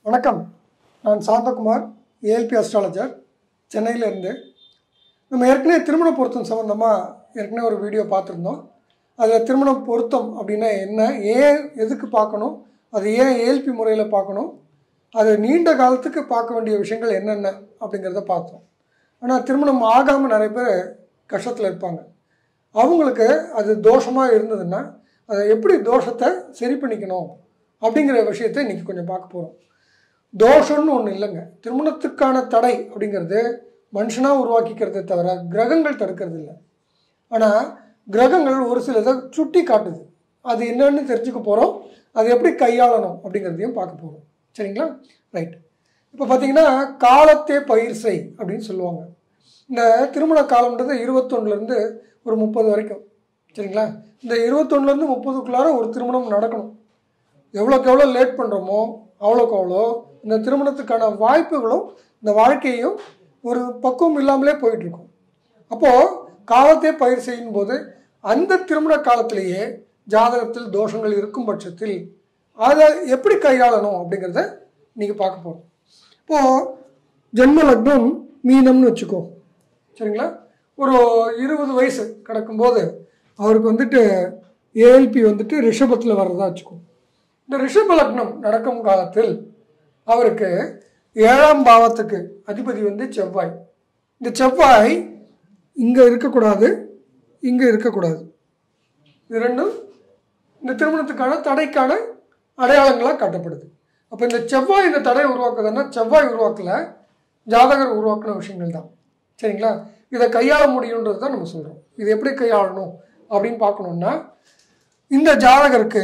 வணக்கம் நான் Santhakumar ALP astrologer சென்னையிலேருந்து நம்ம ஏற்கனவே திருமண பொருத்தம் சம்மந்தமாக ஏற்கனவே ஒரு வீடியோ பார்த்துருந்தோம் அதில் திருமண பொருத்தம் அப்படின்னா என்ன ஏன் எதுக்கு பார்க்கணும் அது ஏன் ஏஎல்பி முறையில் பார்க்கணும் அது நீண்ட காலத்துக்கு பார்க்க வேண்டிய விஷயங்கள் என்னென்ன அப்படிங்கிறத பார்த்தோம் ஆனால் திருமணம் ஆகாமல் நிறைய பேர் கஷ்டத்தில் இருப்பாங்க அவங்களுக்கு அது தோஷமாக இருந்ததுன்னா அதை எப்படி தோஷத்தை சரி பண்ணிக்கணும் அப்படிங்கிற விஷயத்தை இன்றைக்கி கொஞ்சம் பார்க்க போகிறோம் தோஷம்னு ஒன்று இல்லைங்க திருமணத்துக்கான தடை அப்படிங்கிறது மனுஷனாக உருவாக்கிக்கிறதே தவிர கிரகங்கள் தடுக்கிறது இல்லை ஆனால் கிரகங்கள் ஒரு சிலதை சுட்டி காட்டுது அது என்னன்னு தெரிஞ்சுக்க போகிறோம் அது எப்படி கையாளணும் அப்படிங்கிறதையும் பார்க்க போகிறோம் சரிங்களா ரைட் இப்போ பார்த்தீங்கன்னா காலத்தே பயிர் செய் அப்படின்னு சொல்லுவாங்க இந்த திருமண காலம்ன்றது இருபத்தொன்னுலேருந்து ஒரு முப்பது வரைக்கும் சரிங்களா இந்த இருபத்தொன்னுலேருந்து முப்பதுக்குள்ளார ஒரு திருமணம் நடக்கணும் எவ்வளோக்கு எவ்வளோ லேட் பண்ணுறோமோ அவ்வளோக்கு அவ்வளோ இந்த திருமணத்துக்கான வாய்ப்புகளும் இந்த வாழ்க்கையும் ஒரு பக்குவம் இல்லாமலே போயிட்டுருக்கும் அப்போது காலத்தை பயிர் செய்யும் போது அந்த திருமண காலத்திலேயே ஜாதகத்தில் தோஷங்கள் இருக்கும் பட்சத்தில் அதை எப்படி கையாளணும் அப்படிங்கிறத நீங்கள் பார்க்க போகிறோம் இப்போது ஜென்ம லக்னம் மீனம்னு வச்சுக்கோ சரிங்களா ஒரு இருபது வயசு கிடக்கும்போது அவருக்கு வந்துட்டு ஏஎல்பி வந்துட்டு ரிஷபத்தில் வர்றதா வச்சுக்கோ இந்த ரிஷப லக்னம் நடக்கும் காலத்தில் அவருக்கு ஏழாம் பாவத்துக்கு அதிபதி வந்து செவ்வாய் இந்த செவ்வாய் இங்கே இருக்கக்கூடாது இங்கே இருக்கக்கூடாது இது ரெண்டும் இந்த திருமணத்துக்கான தடைக்கான அடையாளங்களாக காட்டப்படுது அப்போ இந்த செவ்வாய் இந்த தடையை உருவாக்குதுன்னா செவ்வாய் உருவாக்கல ஜாதகர் உருவாக்கின விஷயங்கள் தான் சரிங்களா இதை கையாள முடியுன்றது தான் நம்ம சொல்கிறோம் இது எப்படி கையாளணும் அப்படின்னு பார்க்கணுன்னா இந்த ஜாதகருக்கு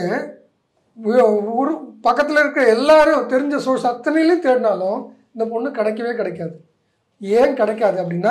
ஒரு பக்கத்தில் இருக்கிற எல்லாரும் தெரிஞ்ச சோர்ஸ் அத்தனையிலையும் தேடினாலும் இந்த பொண்ணு கிடைக்கவே கிடைக்காது ஏன் கிடைக்காது அப்படின்னா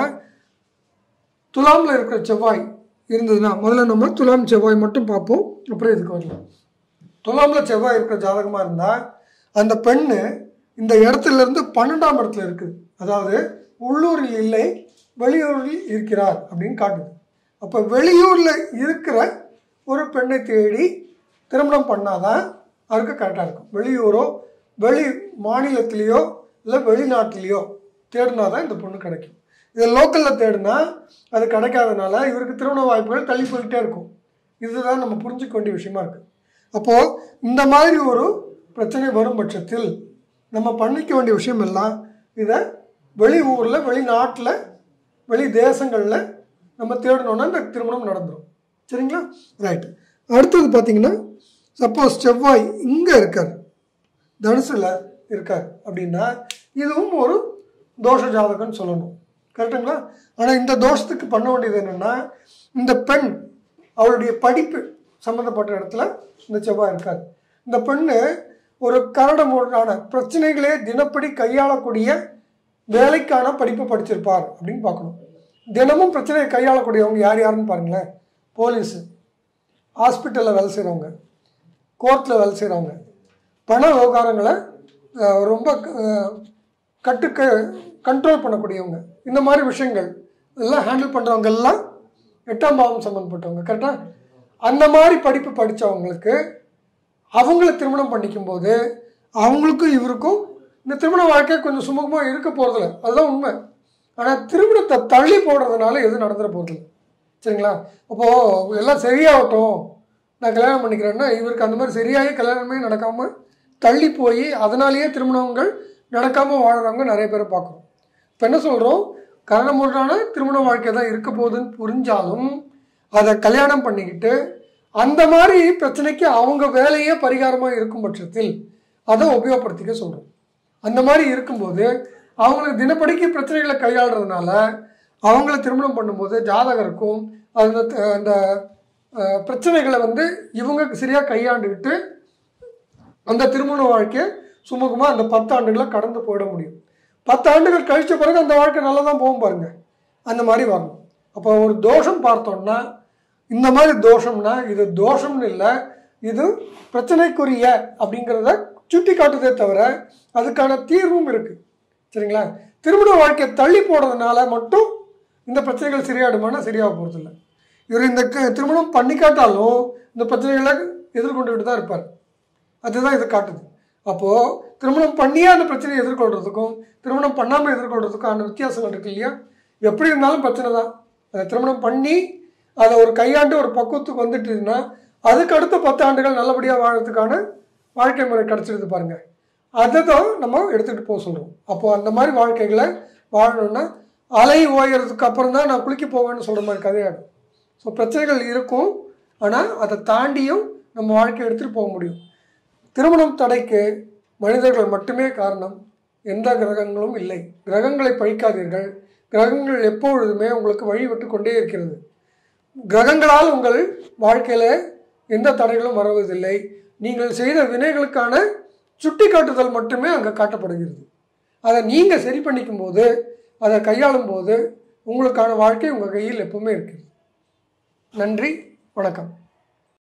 துலாமில் இருக்கிற செவ்வாய் இருந்ததுன்னா முதல்ல நம்ம துலாம் செவ்வாய் மட்டும் பார்ப்போம் அப்புறம் இதுக்கு வரலாம் துலாமில் செவ்வாய் இருக்கிற ஜாதகமாக இருந்தால் அந்த பெண்ணு இந்த இடத்துல இருந்து பன்னெண்டாம் இடத்துல இருக்குது அதாவது உள்ளூரில் இல்லை வெளியூரில் இருக்கிறார் அப்படின்னு காட்டுது அப்போ வெளியூரில் இருக்கிற ஒரு பெண்ணை தேடி திருமணம் பண்ணாதான் அவருக்கு கரெக்டாக இருக்கும் வெளியூரோ வெளி மாநிலத்திலேயோ இல்லை வெளிநாட்டிலேயோ தேடினா தான் இந்த பொண்ணு கிடைக்கும் இதை லோக்கலில் தேடினா அது கிடைக்காதனால இவருக்கு திருமண வாய்ப்புகள் தள்ளி போயிட்டே இருக்கும் இதுதான் நம்ம புரிஞ்சுக்க வேண்டிய விஷயமா இருக்குது அப்போது இந்த மாதிரி ஒரு பிரச்சனை வரும் பட்சத்தில் நம்ம பண்ணிக்க வேண்டிய விஷயம் எல்லாம் இதை வெளி ஊரில் வெளிநாட்டில் வெளி தேசங்களில் நம்ம தேடணுன்னா இந்த திருமணம் நடந்துடும் சரிங்களா ரைட் அடுத்தது பார்த்தீங்கன்னா சப்போஸ் செவ்வாய் இங்கே இருக்கார் தனுசில் இருக்கார் அப்படின்னா இதுவும் ஒரு தோஷ ஜாதகம்னு சொல்லணும் கரெக்டுங்களா ஆனால் இந்த தோஷத்துக்கு பண்ண வேண்டியது என்னென்னா இந்த பெண் அவளுடைய படிப்பு சம்மந்தப்பட்ட இடத்துல இந்த செவ்வாய் இருக்கார் இந்த பெண்ணு ஒரு கரடமுடான பிரச்சனைகளே தினப்படி கையாளக்கூடிய வேலைக்கான படிப்பு படிச்சிருப்பார் அப்படின்னு பார்க்கணும் தினமும் பிரச்சனையை கையாளக்கூடியவங்க யார் யாருன்னு பாருங்களேன் போலீஸு ஹாஸ்பிட்டலில் வேலை செய்கிறவங்க கோர்ட்டில் வேலை செய்கிறவங்க பண விவகாரங்களை அஹ், ரொம்ப அஹ், கட்டுக்க கண்ட்ரோல் பண்ணக்கூடியவங்க இந்த மாதிரி விஷயங்கள் எல்லாம் ஹேண்டில் பண்ணுறவங்க எல்லாம் எட்டாம் பாவம் சம்மந்தப்பட்டவங்க கரெக்டாக அந்த மாதிரி படிப்பு படித்தவங்களுக்கு அவங்கள திருமணம் பண்ணிக்கும்போது அவங்களுக்கும் இவருக்கும் இந்த திருமண வாழ்க்கை கொஞ்சம் சுமூகமாக இருக்க போகிறதில்ல அதுதான் உண்மை ஆனால் திருமணத்தை தள்ளி போடுறதுனால எதுவும் நடந்துட போகிறதில்ல சரிங்களா அப்போது எல்லாம் சரியாகட்டும் நான் கல்யாணம் பண்ணிக்கிறேன்னா இவருக்கு அந்த மாதிரி சரியாகி கல்யாணமே நடக்காமல் தள்ளி போய் அதனாலேயே திருமணங்கள் நடக்காமல் வாழ்கிறவங்க நிறைய பேரை பார்க்குறோம் இப்போ என்ன சொல்கிறோம் கரணமுறையான திருமண வாழ்க்கை தான் இருக்க போகுதுன்னு புரிஞ்சாலும் அதை கல்யாணம் பண்ணிக்கிட்டு அந்த மாதிரி பிரச்சனைக்கு அவங்க வேலையே பரிகாரமாக இருக்கும் பட்சத்தில் அதை உபயோகப்படுத்திக்க சொல்கிறோம் அந்த மாதிரி இருக்கும்போது அவங்களுக்கு தினப்படிக்கு பிரச்சனைகளை கையாளுறதுனால அவங்கள திருமணம் பண்ணும்போது ஜாதகருக்கும் அந்த அந்த அஹ், பிரச்சனைகளை வந்து இவங்க சரியாக கையாண்டுக்கிட்டு அந்த திருமண வாழ்க்கையை சுமூகமாக அந்த பத்து ஆண்டுகளை கடந்து போயிட முடியும் பத்து ஆண்டுகள் கழிச்ச பிறகு அந்த வாழ்க்கை நல்லா தான் போகும் பாருங்க அந்த மாதிரி வரணும் அப்போ ஒரு தோஷம் பார்த்தோம்னா இந்த மாதிரி தோஷம்னா இது தோஷம்னு இல்லை இது பிரச்சனைக்குரிய அப்படிங்கிறத சுட்டி காட்டுதே தவிர அதுக்கான தீர்வும் இருக்குது சரிங்களா திருமண வாழ்க்கையை தள்ளி போடுறதுனால மட்டும் இந்த பிரச்சனைகள் சரியாடுமானா சரியாக போகிறதில்ல இவர் இந்த க- திருமணம் பண்ணிக்காட்டாலும் இந்த பிரச்சனைகளை எதிர்கொண்டுகிட்டு தான் இருப்பார் அதுதான் இது காட்டுது அப்போது திருமணம் பண்ணியே அந்த பிரச்சனையை எதிர்கொள்கிறதுக்கும் திருமணம் பண்ணாமல் எதிர்கொள்கிறதுக்கான வித்தியாசங்கள் இருக்கு இல்லையா எப்படி இருந்தாலும் பிரச்சனை தான் அதை திருமணம் பண்ணி அதை ஒரு கையாண்டு ஒரு பக்குவத்துக்கு வந்துட்டுதுன்னா அதுக்கு அடுத்த பத்து ஆண்டுகள் நல்லபடியாக வாழறதுக்கான வாழ்க்கை முறை கிடச்சிருது பாருங்க அதை தான் நம்ம எடுத்துகிட்டு போக சொல்கிறோம் அப்போ அந்த மாதிரி வாழ்க்கைகளை வாழணும்னா அலை ஓயறதுக்கு அப்புறம் தான் நான் குளிக்க போவேன்னு சொல்கிற மாதிரி கதையாடும் ஸோ பிரச்சனைகள் இருக்கும் ஆனால் அதை தாண்டியும் நம்ம வாழ்க்கையை எடுத்துகிட்டு போக முடியும் திருமணம் தடைக்கு மனிதர்கள் மட்டுமே காரணம் எந்த கிரகங்களும் இல்லை கிரகங்களை பழிக்காதீர்கள் கிரகங்கள் எப்பொழுதுமே உங்களுக்கு வழி விட்டு கொண்டே இருக்கிறது கிரகங்களால் உங்கள் வாழ்க்கையில் எந்த தடைகளும் வருவதில்லை நீங்கள் செய்த வினைகளுக்கான சுட்டி காட்டுதல் மட்டுமே அங்கே காட்டப்படுகிறது அதை நீங்கள் சரி பண்ணிக்கும் போது அதை கையாளும் போது உங்களுக்கான வாழ்க்கை உங்கள் கையில் எப்பவுமே இருக்குது நன்றி வணக்கம்